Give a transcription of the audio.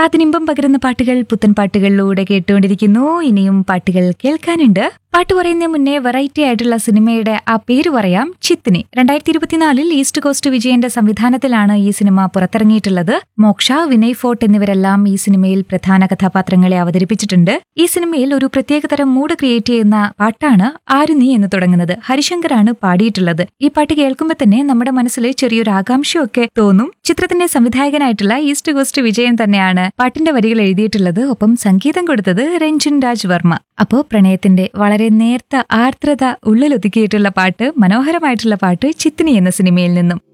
കാതിനിമ്പം പകരുന്ന പാട്ടുകൾ പുത്തൻ പാട്ടുകളിലൂടെ കേട്ടുകൊണ്ടിരിക്കുന്നു ഇനിയും പാട്ടുകൾ കേൾക്കാനുണ്ട് പാട്ട് പറയുന്ന മുന്നേ വെറൈറ്റി ആയിട്ടുള്ള സിനിമയുടെ ആ പേര് പറയാം ചിത്തിനി രണ്ടായിരത്തി ഇരുപത്തിനാലിൽ ഈസ്റ്റ് കോസ്റ്റ് വിജയന്റെ സംവിധാനത്തിലാണ് ഈ സിനിമ പുറത്തിറങ്ങിയിട്ടുള്ളത് മോക്ഷ വിനയ് ഫോർട്ട് എന്നിവരെല്ലാം ഈ സിനിമയിൽ പ്രധാന കഥാപാത്രങ്ങളെ അവതരിപ്പിച്ചിട്ടുണ്ട് ഈ സിനിമയിൽ ഒരു പ്രത്യേകതരം മൂഡ് ക്രിയേറ്റ് ചെയ്യുന്ന പാട്ടാണ് ആരു നീ എന്ന് തുടങ്ങുന്നത് ഹരിശങ്കറാണ് പാടിയിട്ടുള്ളത് ഈ പാട്ട് കേൾക്കുമ്പോൾ തന്നെ നമ്മുടെ മനസ്സിൽ ചെറിയൊരു ആകാംക്ഷയൊക്കെ തോന്നും ചിത്രത്തിന്റെ സംവിധായകനായിട്ടുള്ള ഈസ്റ്റ് കോസ്റ്റ് വിജയൻ തന്നെയാണ് പാട്ടിന്റെ വരികൾ എഴുതിയിട്ടുള്ളത് ഒപ്പം സംഗീതം കൊടുത്തത് രഞ്ജൻ രാജ് വർമ്മ അപ്പോ പ്രണയത്തിന്റെ വളരെ നേർത്ത ആർദ്രത ഉള്ളിലൊതുക്കിയിട്ടുള്ള പാട്ട് മനോഹരമായിട്ടുള്ള പാട്ട് ചിത്തിനി എന്ന സിനിമയിൽ നിന്നും